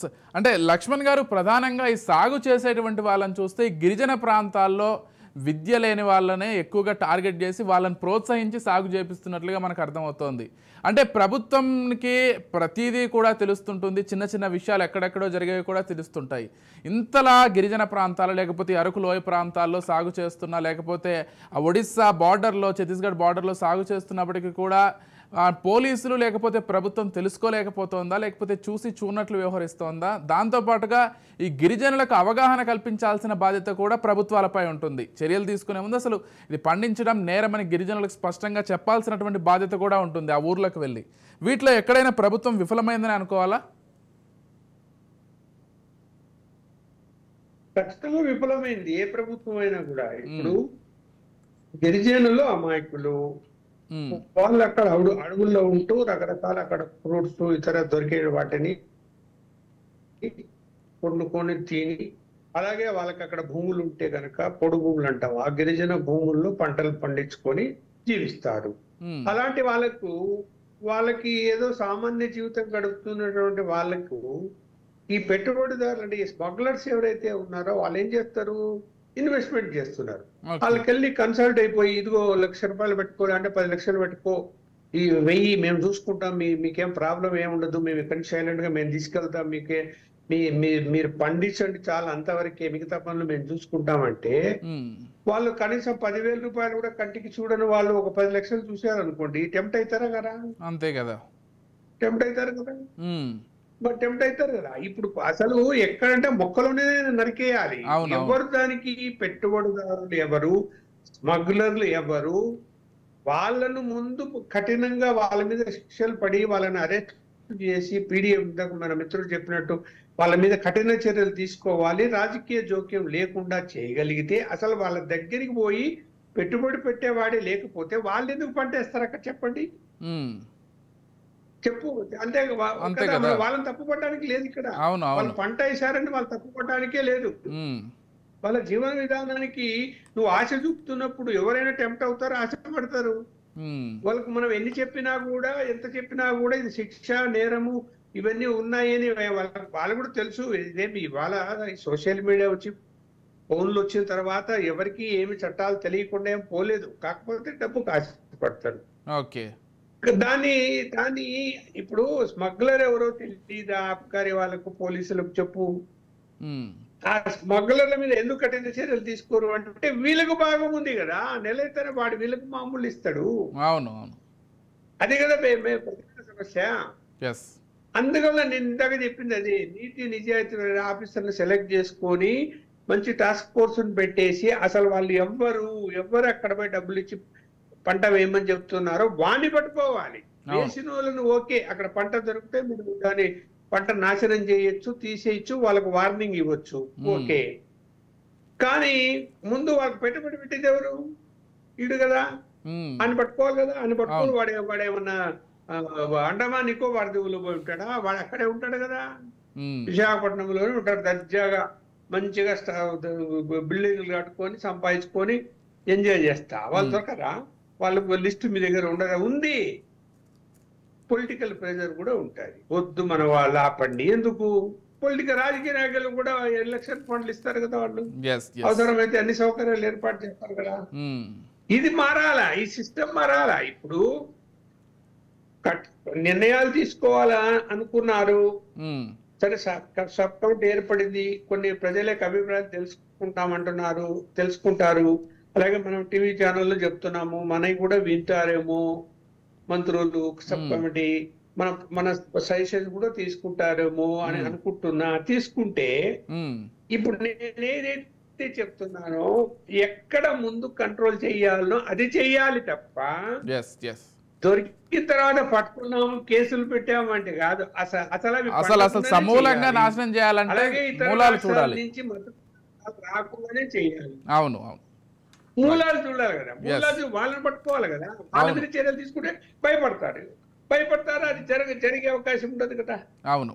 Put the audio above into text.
స- అంటే లక్ష్మణ్ గారు ప్రధానంగా ఈ సాగు చేసేటువంటి వాళ్ళని చూస్తే ఈ గిరిజన ప్రాంతాల్లో విద్య లేని వాళ్ళనే ఎక్కువగా టార్గెట్ చేసి వాళ్ళని ప్రోత్సహించి సాగు చేపిస్తున్నట్లుగా మనకు అర్థమవుతోంది అంటే ప్రభుత్వంకి ప్రతిదీ కూడా తెలుస్తుంటుంది చిన్న చిన్న విషయాలు ఎక్కడెక్కడో జరిగేవి కూడా తెలుస్తుంటాయి ఇంతలా గిరిజన ప్రాంతాలు లేకపోతే ఈ అరకు లోయ ప్రాంతాల్లో సాగు చేస్తున్నా లేకపోతే ఆ ఒడిస్సా బార్డర్లో ఛత్తీస్గఢ్ బార్డర్లో సాగు చేస్తున్నప్పటికీ కూడా ఆ, పోలీసులు లేకపోతే ప్రభుత్వం తెలుసుకోలేకపోతోందా లేకపోతే చూసి చూనట్లు వ్యవహరిస్తోందా దాంతోపాటుగా ఈ గిరిజనులకు అవగాహన కల్పించాల్సిన బాధ్యత కూడా ప్రభుత్వాలపై ఉంటుంది చర్యలు తీసుకునే ముందు అసలు ఇది పండించడం నేరమని గిరిజనులకు స్పష్టంగా చెప్పాల్సినటువంటి బాధ్యత కూడా ఉంటుంది ఆ ఊర్లకు వెళ్ళి వీటిలో ఎక్కడైనా ప్రభుత్వం విఫలమైందని అనుకోవాలా ఖచ్చితంగా విఫలమైంది ఏ ప్రభుత్వం అయినా కూడా ఇప్పుడు గిరిజనులు అమాయకులు ఉమ్, వాళ్ళు అక్కడ అడుగు అడవుల్లో ఉంటూ రకరకాల అక్కడ ఫ్రూట్స్ ఇతర దొరికే వాటిని వండుకొని తిని అలాగే వాళ్ళకి అక్కడ భూములు ఉంటే కనుక పొడు భూములు అంటాం ఆ గిరిజన భూముల్లో పంటలు పండించుకొని జీవిస్తారు ఉమ్, అలాంటి వాళ్ళకు వాళ్ళకి ఏదో సామాన్య జీవితం గడుపుతున్నటువంటి వాళ్ళకు ఈ పెట్టుబడిదారులు అంటే ఈ స్మగ్లర్స్ ఎవరైతే ఉన్నారో వాళ్ళు ఏం చేస్తారు ఇన్వెస్ట్మెంట్ చేస్తున్నారు ఓకే. వాళ్ళకి వెళ్ళి కన్సల్ట్ అయిపోయి ఇదిగో లక్ష రూపాయలు పెట్టుకో అంటే పది లక్షలు పెట్టుకో ఈ వెయ్యి మేము చూసుకుంటాం మీ మీకేం ప్రాబ్లం ఏమి ఉండదు మేము ఇక్కడి నుంచి సైలెంట్ గా మేము తీసుకెళ్తాం మీకే మీ మీ- మీరు పండించండి చాలా అంతవరకే మిగతా పనులు మేము చూసుకుంటామంటే ఉమ్, వాళ్ళు కనీసం పదివేల రూపాయలు కూడా కంటికి చూడని వాళ్ళు ఒక పది లక్షలు చూశారు అనుకోండి టెంప్ట్ అవుతారా కదా అంతే కదా టెంప్ట్ అవుతారు కదా ఉమ్, మరి టెంప్ట్ అవుతారు కదా ఇప్పుడు అసలు ఎక్కడంటే మొక్కలోనే నరికేయాలి అవును, అవును. ఎవరు దానికి పెట్టుబడిదారులు ఎవరు స్మగ్లర్లు ఎవరు వాళ్ళను ముందు కఠినంగా వాళ్ళ మీద శిక్షలు పడి వాళ్ళని అరెస్ట్ చేసి పీడిఎఫ్ ఇందాక మన మిత్రుడు చెప్పినట్టు వాళ్ళ మీద కఠిన చర్యలు తీసుకోవాలి రాజకీయ జోక్యం లేకుండా చేయగలిగితే అసలు వాళ్ళ దగ్గరికి పోయి పెట్టుబడి పెట్టేవాడే లేకపోతే వాళ్ళు ఎందుకు పంటేస్తారు చెప్పండి ఉమ్, చెప్పు అంతే వా- అంతే కదా, కదా. వాళ్ళని తప్పు పడడానికి లేదు ఇక్కడ అవును వాళ్ళు అవును పంట వేశారని వాళ్ళు తప్పు పడడానికే లేదు ఉమ్, వాళ్ళ జీవన విధానానికి నువ్వు ఆశ చూపుతున్నప్పుడు ఎవరైనా టెంప్ట్ అవుతారో ఆశ పడతారు ఉమ్, వాళ్ళకు మనం ఎన్ని చెప్పినా కూడా ఎంత చెప్పినా కూడా ఇది శిక్ష నేరము ఇవన్నీ ఉన్నాయని వాళ్ళ- వాళ్ళు కూడా తెలుసు ఇదేమి ఇవాళ సోషల్ మీడియా వచ్చి ఫోన్లు వచ్చిన తర్వాత ఎవరికి ఏమి చట్టాలు తెలియకుండా ఏం పోలేదు కాకపోతే డబ్బుకు ఆశపడతారు ఓకే దాన్ని దాన్ని ఇప్పుడు స్మగ్లర్ ఎవరో తెలియదా అబ్కారీ వాళ్ళకు పోలీసులకు చెప్పు ఉమ్, ఆ స్మగ్లర్ల మీద ఎందుకు కఠిన చర్యలు తీసుకోరు అంటే వీళ్ళకు భాగం ఉంది కదా నెల అయితేనే వాడు వీళ్ళకు మామూలు ఇస్తాడు అవును అవును అదే కదా మే- మే ప్రధాన సమస్య ఎస్ అందువల్ల నేను ఇందాక చెప్పింది అది నీతి నిజాయితీ ఆఫీసర్లు సెలెక్ట్ చేసుకొని మంచి టాస్క్ ఫోర్స్ పెట్టేసి అసలు వాళ్ళు ఎవ్వరు ఎవ్వరు అక్కడ పోయి డబ్బులు ఇచ్చి పంట వేయమని చెప్తున్నారో వాణ్ణి పట్టుకోవాలి అవును. వేసిన వాళ్ళని ఓకే అక్కడ పంట దొరికితే మీరు దాన్ని పంట నాశనం చేయొచ్చు తీసేయచ్చు వాళ్ళకు వార్నింగ్ ఇవ్వచ్చు Hmm. ఓకే కానీ ముందు వాళ్ళకి పెట్టుబడి పెట్టేది ఎవరు ఇడు కదా ఉమ్, అని పట్టుకోవాలి కదా అని పట్టుకోవాలి అవును. వాడు వాడు ఏమన్నా ఆ, అండమాన్ నికోబార్ దీవులో పోయి ఉంటాడా వాడు అక్కడే ఉంటాడు కదా ఉమ్, విశాఖపట్నంలోనే ఉంటాడు దర్జాగా మంచిగా బిల్డింగ్లు కట్టుకొని సంపాదించుకొని ఎంజాయ్ చేస్తా వాళ్ళు Hmm. దొరకరా వాళ్ళ లిస్ట్ మీ దగ్గర ఉండదా ఉంది పొలిటికల్ ప్రెజర్ కూడా ఉంటుంది వద్దు మన వాళ్ళు ఆపండి ఎందుకు పొలిటికల్ రాజకీయ నాయకులు కూడా ఎలక్షన్ ఫండ్లు ఇస్తారు కదా వాళ్ళు ఎస్ ఎస్ అవసరమైతే అన్ని సౌకర్యాలు ఏర్పాటు చేస్తారు కదా ఉమ్, ఇది మారాలా ఈ సిస్టమ్ మారాలా ఇప్పుడు కట్- నిర్ణయాలు తీసుకోవాలా అనుకున్నారు ఉమ్, సరే సబ్ సబ్ కమిటీ ఏర్పడింది కొన్ని ప్రజలకు అభిప్రాయం తెలుసుకుంటామంటున్నారు తెలుసుకుంటారు అలాగే మనం టీవీ ఛానల్లో చెప్తున్నాము మనవి కూడా వింటారేమో మంత్రులు సబ్ Hmm. కమిటీ మన మన సజెషన్ కూడా తీసుకుంటారేమో అని Hmm. అనుకుంటున్నా తీసుకుంటే ఉమ్, ఇప్పుడు నేను ఏదైతే చెప్తున్నానో ఎక్కడ ముందు కంట్రోల్ చేయాలనో అది చెయ్యాలి తప్ప ఎస్ ఎస్ దొరికిన తర్వాత పట్టుకున్నాము కేసులు పెట్టామంటే కాదు అసలు అసలు అవి అసలు అసలు పట్టకుండానే సమూలంగా చేయాలి. నాశనం చేయాలంటే అలాగే ఇతర మూలాలు రాష్ట్రాల చూడాలి నుంచి మొత్తం రాకుండానే చేయాలి అవును అవును మూలాలు చూడాలి కదా మూలాలు చూ- వాళ్ళని పట్టుకోవాలి కదా వాళ్ళ అవును. మీద చర్యలు తీసుకుంటే భయపడతారు భయపడతారు అది జరగ జరిగే అవకాశం ఉండదు కదా అవును